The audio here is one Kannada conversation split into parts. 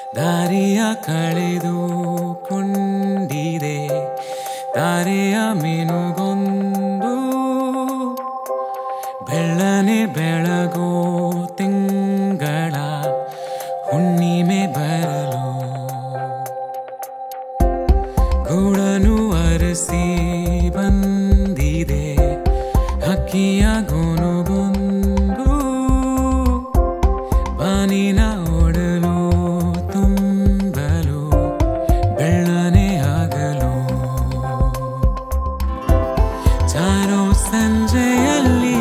ದಾರಿಯ ಕಳೆದು ಕೊಂಡಿದೆ ದಾರಿಯ ಮೀನುಗೊಂದು ಬೆಳ್ಳನೆ ಬೆಳಗೋ ತಿಂಗಳ ಹುಣ್ಣಿಮೆ ಬರಲು ಗೂಡನು ಅರಸಿ ಬಂದಿದೆ ಹಕ್ಕಿಯ ಗುನುಗೊಂದು ಬಾನಿನ ಒಡಲು ತುಂಬಲು ಬೆಳ್ಳನೆ ಆಗಲು ಚಾರೋ ಸಂಜೆಯಲ್ಲಿ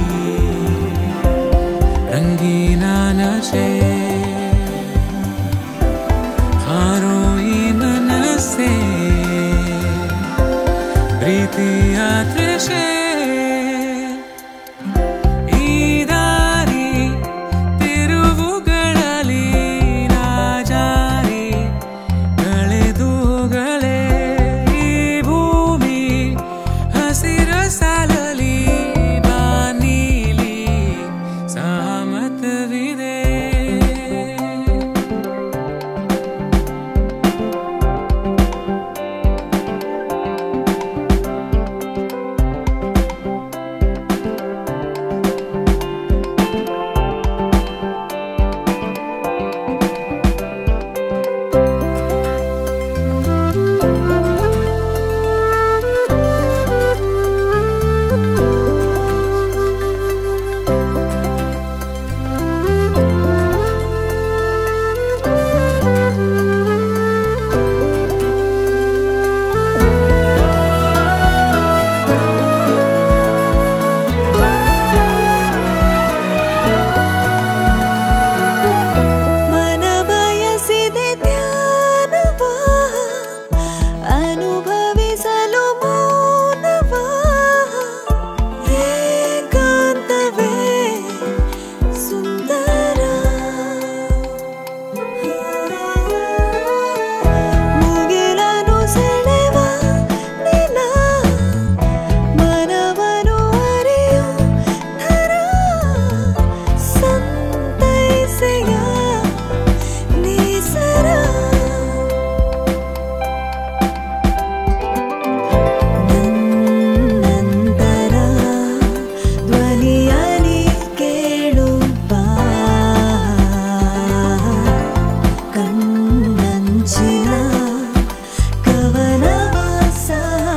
ರಂಗಿನ ನಶೆ ಹಾರೋ ಈ ಮನಸ್ಸೆ ಪ್ರೀತಿಯ ತೃಷೆ ಈ ದಾರಿ ತಿರುವುಗಳಲ್ಲಿ ರಾಜಾರಿ ಕಳೆದುಗಳೇ ಈ ಭೂಮಿ ಹಸಿರ ಸಾಲಲಿ ಬಾನೀಲಿ ಸಹಮತವಿದೆ ಮನ ಬಯಸಿದೆ ಧ್ಯಾನವ ಅನುಭವಿಸಲು ಮೌನವ ಏಕಾಂತವೇ ಸುಂದರ ಮುಗಿಲನು ಸೆಳೆವ ನಿಲ ಮನವನು ಅರಿಯೋ ಥರ ಸಂತೈಸೆಯ ನೇಸರ ನನ್ನಂತರ ಧ್ವನಿಯಲಿ ಕೇಳು ಬಾ ಕಣ್ಣಂಚಿನ ಕವನವಾಸ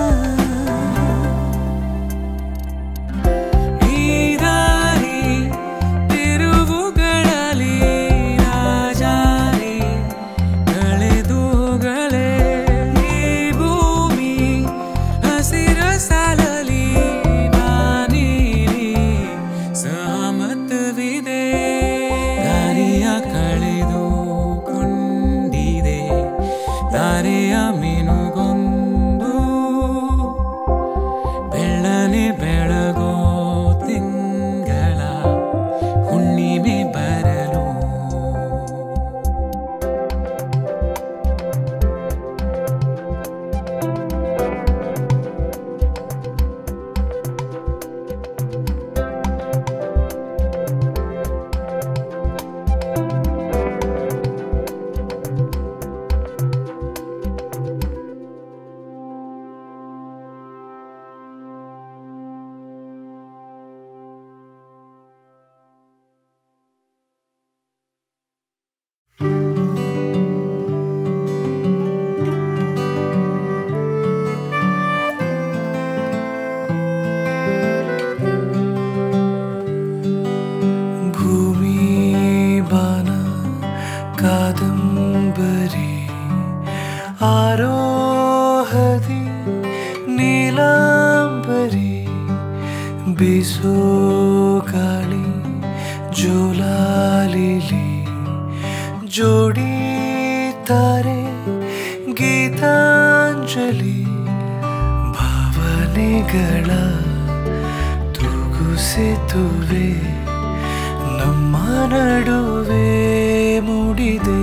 ಈ ದಾರಿ ತಿರುವುಗಳಲ್ಲಿ ರಾಜಾರಿ ಕಳೆದುಗಳೇ ಈ ಭೂಮಿ ಹಸಿರ ಸಾಲಲಿ ಬಾನೀಲಿ ಸಹಮತವಿದೆ ದಾರಿಯ ಕಳೆದು ಕೊಂಡಿದೆ ದಾರಿಯ ಮೀನುಗೊಂದು ಬೆಳ್ಳನೆ ಬೆಳಗೋ ತಿಂಗಳ ಹುಣ್ಣಿಮೆ ಬರಲು ಭೂಮಿ ಬಾನ ಕಾದಂಬರಿ ಆರೋಹದಿ ನೀಲಾಂಬರಿ ಬೀಸೋ ಗಾಳಿ ಜೋಲಾಲಿಲಿ ಜೋಡಿ ತಾರೆ ಗೀತಾಂಜಲಿ ಭಾವನೆಗಳ ತೂಗುಸೆತುವೆ ನಮ್ಮ ನಡುವೆ ಮೂಡಿದೆ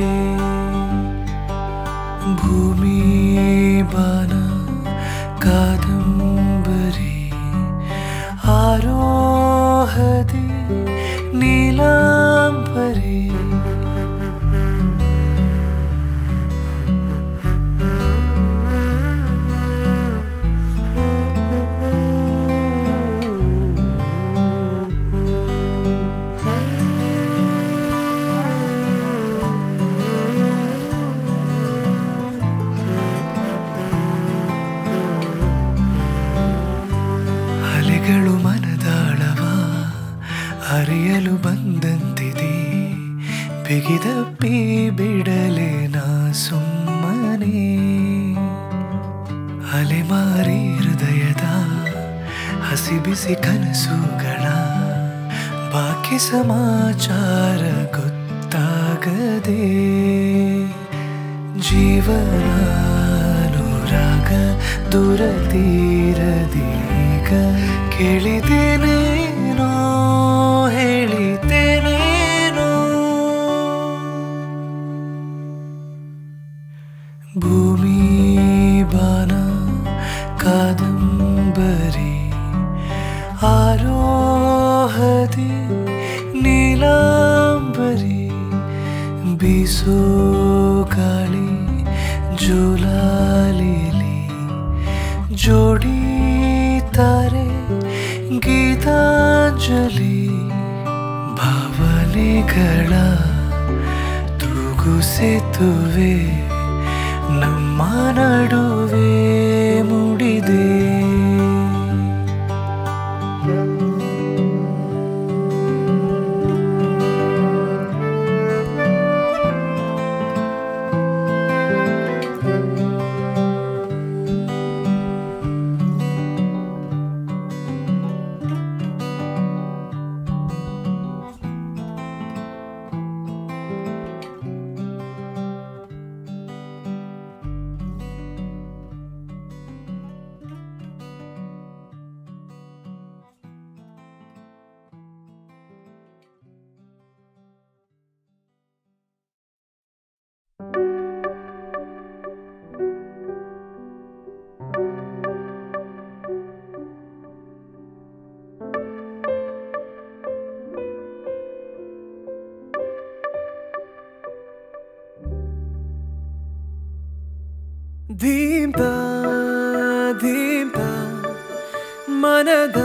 ಭೂಮಿ ಬಾನ ಕಾದಂಬರಿ ಆರೋಹದಿ ನೀಲಾಂಬರಿ ಬಿಗಿದಪ್ಪಿ ಬಿಡಲೆ ನಾ ಸುಮ್ಮನೆ ಅಲೆಮಾರಿ ಹೃದಯದ ಹಸಿ ಬಿಸಿ ಕನಸುಗಳ ಬಾಕಿ ಸಮಾಚಾರ ಗೊತ್ತಾಗದೆ ಜೀವನ ಅನುರಾಗ ದೂರ ತೀರದೀಗ ಕೇಳಿದ್ದೇನೇನೋ ಹೇಳಿದ್ದೇನೇನೋ ಭೂಮಿ ಬಾನ ಕಾದಂಬರಿ ಆರೋಹದಿ ನೀಲಾಂಬರಿ ಬೀಸೋ ಗಾಳಿ ಜೋಲಾಲಿಲಿ ಜೋಡಿ ತಾರೆ ಗೀತಾಂಜಲಿ ಭಾವನೆಗಳ ತೂಗು ಸೇತುವೆ ನಮ್ಮ ನಡುವೆ ಮುಡಿದೆ ಧೀಮ್ತ ಧೀಮ್ತ ಮನದ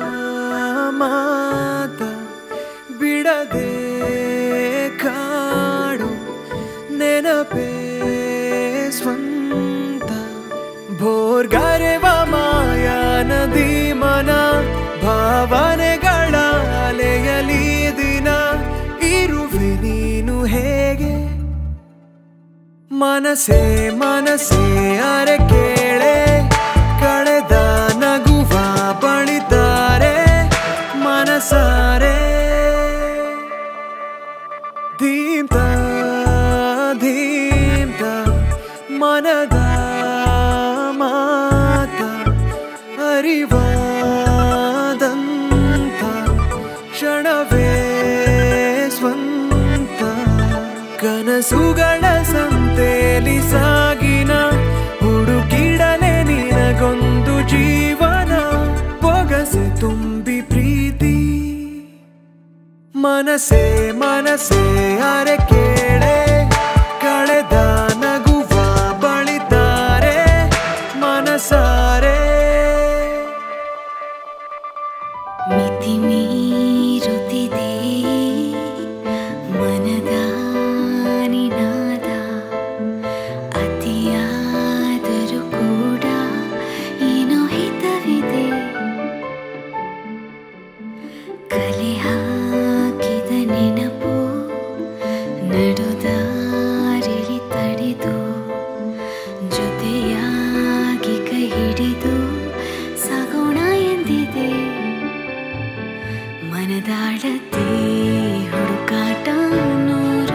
ಮಾತ ಬಿಡದೆ ಕಾಡು ನೆನಪೇ ಸ್ವಂತ ಭೋರ್ಗರೆವ ಮಾಯ ನದಿ ಮನ ಭಾವನೆಗಳ ಅಲೆಯಲಿ ದಿನ ಇರುವೆ ನೀನು ಹೇಗೆ ಮನಸೇ ಮನಸೇ ಅರೆ ಕೇಳೆ ಕಳೆದ ನಗುವ ಬಳಿತಾರೆ ಮನಸಾರೆ ಧೀಮ್ತ ಧೀಮ್ತ ಮನದ ಮಾತ ಅರಿವಾದಂತ ಕ್ಷಣವೇ ಸ್ವಂತ ಕನಸುಗಳ ಸಂತೇಲಿ ಸಾಗಿನ ಹುಡುಕಿಡಲೆ ನಿನಗೊಂದು ಜೀವನ ಪೊಗಸೆ ತುಂಬಿ ಪ್ರೀತಿ ಮನಸೇ ಮನಸೇ ಅರೆ ಕೇಳೆ ಕಳೆದ ನಗುವ ಬಳಿತಾರೆ ಮನಸಾರೆ ಮಿತಿ ಮೀರುತ್ತಿದೆ ಮನದ ನಿನಾದ ಅತಿಯಾದರೂ ಕೂಡ ಏನೋ ಹಿತವಿದೆ ಕಲೆ ಹಾಕಿದ ನೆನಪು ನಡುದಾರಿಲಿ ತಡೆದು ಜೊತೆಯಾಗಿ ಕೈ ಹಿಡಿದು ಸಾಗೋಣ ಎಂದಿದೆ ಮನದಾಳತೆ ಹುಡುಕಾಟ ನೂರು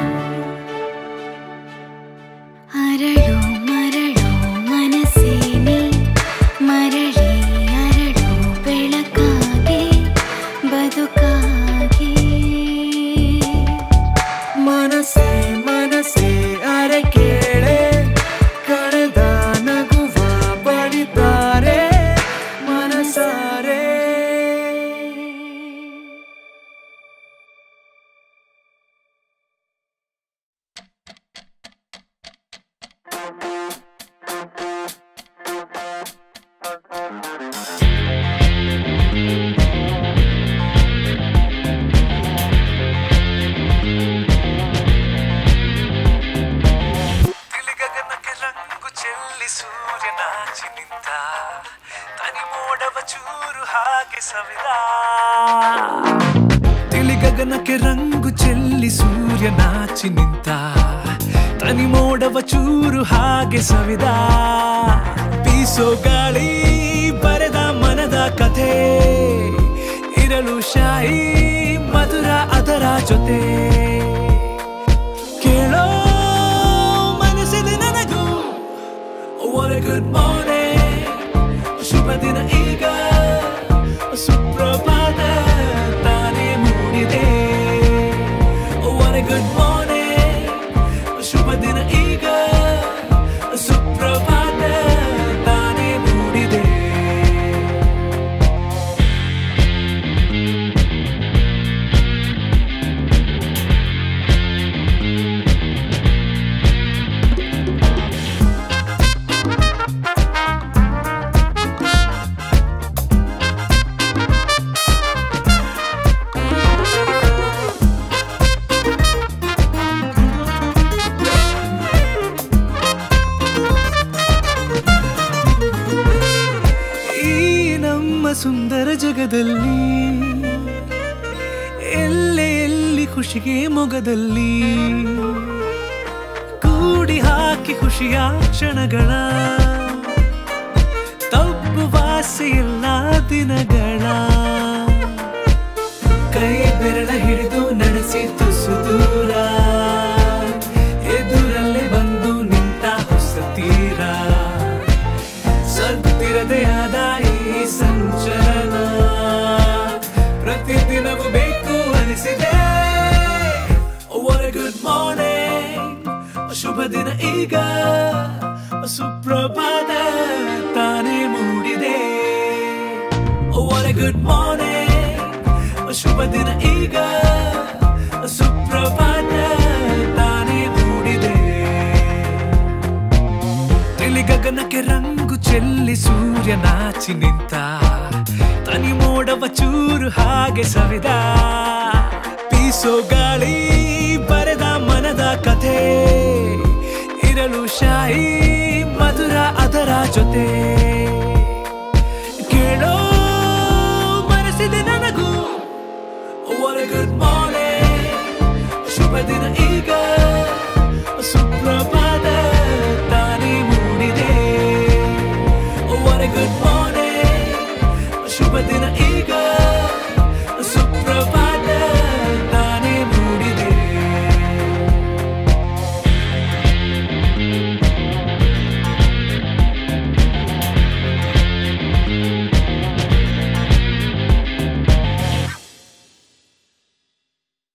ಅರಳು ಮರಳು ಮನಸ್ಸೇನೆ ಮರಳಿ ಅರಳು ಬೆಳಕಾಗೆ ಬದುಕಾಗೆ ಮನಸ್ಸೇ ಮನಸ್ಸೇ ಅರೆ ಕೇಳೆ ಕಳೆದ ನಗುವ ಬಳಿತಾರೆ ಮನಸಾರೆ ತಿಳಿಗಗನಕ್ಕೆ ರಂಗು ಚೆಲ್ಲಿ ಸೂರ್ಯ ನಾಚಿ ನಿಂತ ತನಿ ಮೋಡವ ಚೂರು ಹಾಗೆ ಸವಿದ ತಿಳಿಗಗ ಗಗನಕ್ಕೆ ರಂಗು ಚೆಲ್ಲಿ ಸೂರ್ಯ ನಾಚಿ ನಿಂತ ತನಿ ಮೋಡವ ಚೂರು ಹಾಗೆ ಸವಿದ ಬೀಸೋ ಗಾಳಿ ಬರೆದ ಮನದ ಕಥೆ ಇರಲು ಶಾಯಿ ಮಧುರ ಅದರ ಜೊತೆ ಕೇಳೋ ಮನಸ್ಸಿದೆ ನನಗೂ What a good morning ಶುಭ ದಿನ ಈಗ ಸುಪ್ರಭಾತ ತಾನೇ ಮೂಡಿದೆ What a good morning ಶುಭ ದಿನ ಈಗ ಸುಪ್ರಭಾತ ತಾನೇ ಮೂಡಿದೆ ಈ ನಮ್ಮ ಸುಂದರ ಜಗದಲ್ಲಿ ಎಲ್ಲೆ ಎಲ್ಲಿ ಖುಷಿಗೆ ಮೊಗದಲ್ಲಿ ಕೂಡಿ ಹಾಕಿ ಖುಷಿಯ ಕ್ಷಣಗಳ ತಪ್ಪು ವಾಸಿ ಎಲ್ಲ ದಿನಗಳ ಕೈ ಬೆರಳ ಹಿಡಿದು ನಡೆಸಿ ತುಸು ದೂರ ಎದುರಲ್ಲೇ ಬಂದು ನಿಂತ ಹೊಸ ತೀರ ಸತ್ತಿರದೆ ಆದ ಈ ಸಂಚಲನ ಪ್ರತಿದಿನವೂ ಬೇಕು ಅನಿಸಿದೆ What a good morning ಶುಭ ದಿನ ಈಗ ಸುಪ್ರಭಾತ ತಾನೇ ಮೂಡಿದೆ What a good morning ಶುಭ ದಿನ ಈಗ ಸುಪ್ರಭಾತ ತಾನೇ ಮೂಡಿದೆ ತಿಳಿ ಗಗನಕ್ಕೆ ರಂಗು ಚೆಲ್ಲಿ ಸೂರ್ಯ ನಾಚಿ ನಿಂತ ತನಿ ಮೋಡವ ಚೂರು ಹಾಗೆ ಸವಿದ ಬೀಸೋ ಗಾಳಿ ಬರೆದ ಮನದ ಕಥೆ ಇರಲು ಶಾಯಿ